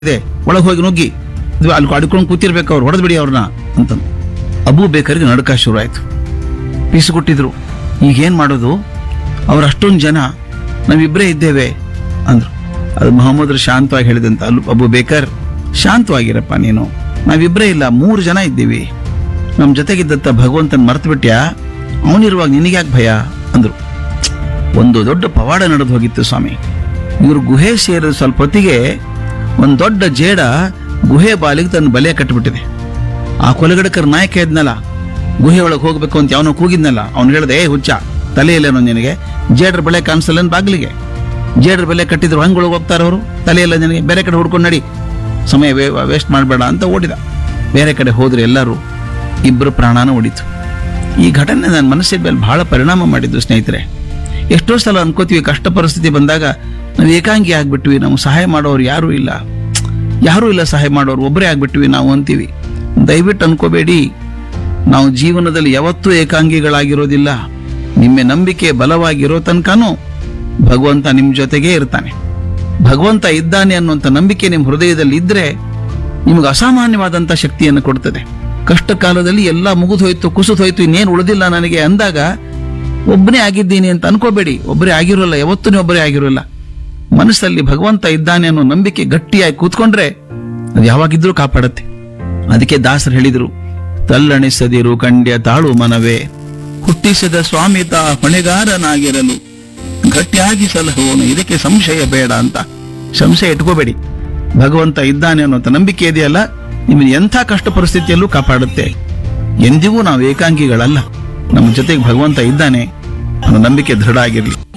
ಇದೆ ಒಳಗೆ ಹೋಗಿ ನುಗ್ಗಿ ಇದು ಅಲ್ಲಿ ಅಡ್ಕೊಂಡು ಕೂತಿರ್ಬೇಕು ಅವ್ರು ಹೊಡೆದು ಬಿಡಿ ಅವ್ರನ್ನ ಅಂತ ಅಬೂ ಬೇಕರಿಗೆ ನಡುಕ ಶುರು ಆಯ್ತು ಪೀಸು ಕೊಟ್ಟಿದ್ರು ಈಗ ಏನ್ ಮಾಡೋದು ಅವ್ರು ಅಷ್ಟೊಂದು ಜನ ನಾವಿಬ್ಬರೇ ಇದ್ದೇವೆ ಅಂದ್ರು ಅದು ಮೊಹಮ್ಮದ್ ಶಾಂತವಾಗಿ ಹೇಳಿದಂತ ಅಲ್ಲು ಅಬು ಬೇಕರ್ ಶಾಂತವಾಗಿರಪ್ಪ ನೀನು ನಾವಿಬ್ಬರೇ ಇಲ್ಲ ಮೂರು ಜನ ಇದ್ದೀವಿ ನಮ್ಮ ಜೊತೆಗಿದ್ದಂತ ಭಗವಂತನ ಮರ್ತು ಬಿಟ್ಯಾ ಅವನಿರುವಾಗ ನಿನಗ್ಯಾಕೆ ಭಯ ಅಂದ್ರು ಒಂದು ದೊಡ್ಡ ಪವಾಡ ನಡೆದು ಹೋಗಿತ್ತು ಸ್ವಾಮಿ ಇವರು ಗುಹೆ ಸೇರಿದ ಸ್ವಲ್ಪ ಹೊತ್ತಿಗೆ ಒಂದು ದೊಡ್ಡ ಜೇಡ ಗುಹೆ ಬಾಲಿಗೆ ತನ್ನ ಬಲೆ ಕಟ್ಟಿಬಿಟ್ಟಿದೆ ಆ ಕೊಲೆಗಡಕರ ನಾಯಕ ಇದ್ನಲ್ಲ ಗುಹೆ ಒಳಗೆ ಹೋಗ್ಬೇಕು ಅಂತ ಅವನು ಕೂಗಿದ್ನಲ್ಲ ಅವ್ನು ಹೇಳ್ದೆ ಏ ಹುಚ್ಚ ತಲೆಯಲ್ಲೇನೋ ನಿನಗೆ ಜೇಡ್ರ ಬಲೆ ಕಾಣಿಸಲ್ಲ ಬಾಗಿಲಿಗೆ ಜೇಡ್ರ ಬಲೆ ಕಟ್ಟಿದ್ರು ಹಂಗೆ ಒಳಗೆ ಹೋಗ್ತಾರ ಅವರು ತಲೆಯಲ್ಲ ನಿನಗೆ ಬೇರೆ ಕಡೆ ಹುಡ್ಕೊಂಡು ನಡಿ ಸಮಯ ವೇಸ್ಟ್ ಮಾಡಬೇಡ ಅಂತ ಓಡಿದ ಬೇರೆ ಕಡೆ ಹೋದ್ರೆ ಎಲ್ಲರೂ ಇಬ್ಬರು ಪ್ರಾಣಾನ ಹೊಡಿತು ಈ ಘಟನೆ ನನ್ನ ಮನಸ್ಸಿನ ಮೇಲೆ ಬಹಳ ಪರಿಣಾಮ ಮಾಡಿದ್ದು ಸ್ನೇಹಿತರೆ ಎಷ್ಟೋ ಸಲ ಅನ್ಕೋತೀವಿ ಕಷ್ಟ ಪರಿಸ್ಥಿತಿ ಬಂದಾಗ ನಾವು ಏಕಾಂಗಿ ಆಗ್ಬಿಟ್ವಿ ನಾವು ಸಹಾಯ ಮಾಡೋರು ಯಾರೂ ಇಲ್ಲ ಯಾರೂ ಇಲ್ಲ ಸಹಾಯ ಮಾಡೋರು ಒಬ್ಬರೇ ಆಗ್ಬಿಟ್ವಿ ನಾವು ಅಂತೀವಿ ದಯವಿಟ್ಟು ಅನ್ಕೋಬೇಡಿ ನಾವು ಜೀವನದಲ್ಲಿ ಯಾವತ್ತೂ ಏಕಾಂಗಿಗಳಾಗಿರೋದಿಲ್ಲ ನಿಮ್ಮ ನಂಬಿಕೆ ಬಲವಾಗಿರೋ ತನಕನೂ ಭಗವಂತ ನಿಮ್ಮ ಜೊತೆಗೇ ಇರ್ತಾನೆ ಭಗವಂತ ಇದ್ದಾನೆ ಅನ್ನುವಂಥ ನಂಬಿಕೆ ನಿಮ್ಮ ಹೃದಯದಲ್ಲಿ ಇದ್ರೆ ನಿಮಗೆ ಅಸಾಮಾನ್ಯವಾದಂಥ ಶಕ್ತಿಯನ್ನು ಕೊಡ್ತದೆ ಕಷ್ಟ ಕಾಲದಲ್ಲಿ ಎಲ್ಲ ಮುಗಿದು ಹೋಯ್ತು ಕುಸಿದು ಹೋಯ್ತು ಇನ್ನೇನು ಉಳಿದಿಲ್ಲ ನನಗೆ ಅಂದಾಗ ಒಬ್ಬನೇ ಆಗಿದ್ದೀನಿ ಅಂತ ಅನ್ಕೋಬೇಡಿ ಒಬ್ಬರೇ ಆಗಿರೋಲ್ಲ ಯಾವತ್ತೂ ನೀವು ಒಬ್ಬರೇ ಆಗಿರೋಲ್ಲ ಮನಸ್ಸಲ್ಲಿ ಭಗವಂತ ಇದ್ದಾನೆ ಅನ್ನೋ ನಂಬಿಕೆ ಗಟ್ಟಿಯಾಗಿ ಕೂತ್ಕೊಂಡ್ರೆ ಅದು ಯಾವಾಗಿದ್ರೂ ಕಾಪಾಡುತ್ತೆ ಅದಕ್ಕೆ ದಾಸರು ಹೇಳಿದರು ತಲ್ಲಣಿಸದಿರು ಕಂಡ್ಯ ತಾಳು ಮನವೇ ಹುಟ್ಟಿಸಿದ ಸ್ವಾಮಿತ ಹೊಣೆಗಾರನಾಗಿರಲು ಗಟ್ಟಿಯಾಗಿ ಸಲಹುವನು ಇದಕ್ಕೆ ಸಂಶಯ ಬೇಡ ಅಂತ ಸಂಶಯ ಇಟ್ಕೋಬೇಡಿ ಭಗವಂತ ಇದ್ದಾನೆ ಅನ್ನೋಂಥ ನಂಬಿಕೆ ಇದೆಯಲ್ಲ ನಿಮ್ಮನ್ನು ಎಂಥ ಕಷ್ಟ ಪರಿಸ್ಥಿತಿಯಲ್ಲೂ ಕಾಪಾಡುತ್ತೆ ಎಂದಿಗೂ ನಾವು ಏಕಾಂಗಿಗಳಲ್ಲ ನಮ್ಮ ಜೊತೆಗೆ ಭಗವಂತ ಇದ್ದಾನೆ ಅನ್ನೋ ನಂಬಿಕೆ ದೃಢ ಆಗಿರಲಿ